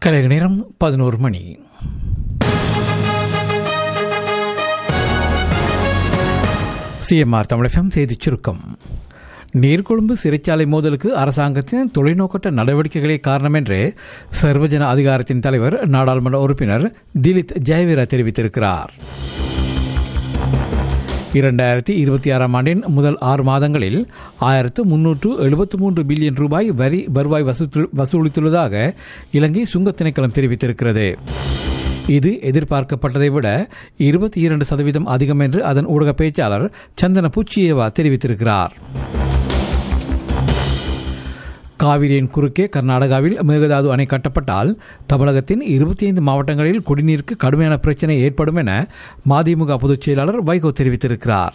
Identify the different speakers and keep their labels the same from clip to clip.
Speaker 1: கலைக நேரம் பதினோரு மணி சிஎம்ஆர் தமிழகம் செய்திச் சுருக்கம் நீர்கொழும்பு சிறைச்சாலை மோதலுக்கு அரசாங்கத்தின் தொலைநோக்கற்ற நடவடிக்கைகளே காரணம் என்று சர்வஜன அதிகாரத்தின் தலைவர் நாடாளுமன்ற உறுப்பினர் திலித் ஜெயவீரா தெரிவித்திருக்கிறார் இரண்டாயிரத்தி இருபத்தி ஆறாம் ஆண்டின் முதல் ஆறு மாதங்களில் ஆயிரத்து முன்னூற்று எழுபத்து மூன்று பில்லியன் ரூபாய் வரி வருவாய் வசூ- வசூலித்துள்ளதாக இலங்கை சுங்கத் திணைக்களம் தெரிவித்திருக்கிறது இது எதிர்பார்க்கப்பட்டதை விட இருபத்தி இரண்டு சதவீதம் அதிகம் என்று அதன் ஊடக பேச்சாளர் சந்தன புச்சியேவா தெரிவித்திருக்கிறார் காவிரியின் குறுக்கே கர்நாடகாவில் மேகதாது அணை கட்டப்பட்டால் தமிழகத்தின் இருபத்தி ஐந்து மாவட்டங்களில் குடிநீருக்கு கடுமையான பிரச்சினை ஏற்படும் என மதிமுக பொதுச் செயலாளர் வைகோ தெரிவித்திருக்கிறார்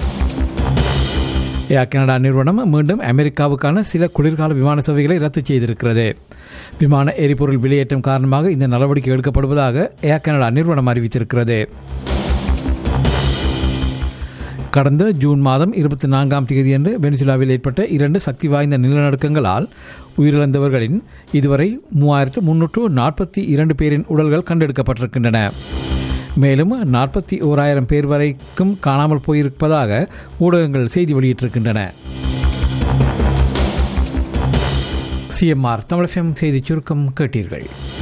Speaker 1: ஏர் கனடா நிறுவனம் மீண்டும் அமெரிக்காவுக்கான சில குளிர்கால விமான சேவைகளை ரத்து செய்திருக்கிறது விமான எரிபொருள் விலையேற்றம் காரணமாக இந்த நடவடிக்கை எடுக்கப்படுவதாக ஏர் கனடா நிறுவனம் அறிவித்திருக்கிறது கடந்த ஜூன் மாதம் இருபத்தி நான்காம் தேதியன்று வெனிசுலாவில் ஏற்பட்ட இரண்டு சக்தி வாய்ந்த நிலநடுக்கங்களால் உயிரிழந்தவர்களின் இதுவரை மூவாயிரத்து முன்னூற்று நாற்பத்தி இரண்டு பேரின் உடல்கள் கண்டெடுக்கப்பட்டிருக்கின்றன மேலும் நாற்பத்தி ஓராயிரம் பேர் வரைக்கும் காணாமல் போயிருப்பதாக ஊடகங்கள் செய்தி வெளியிட்டிருக்கின்றன சிஎம்ஆர் தமிழ் செய்திச் சுருக்கம் கேட்டீர்கள்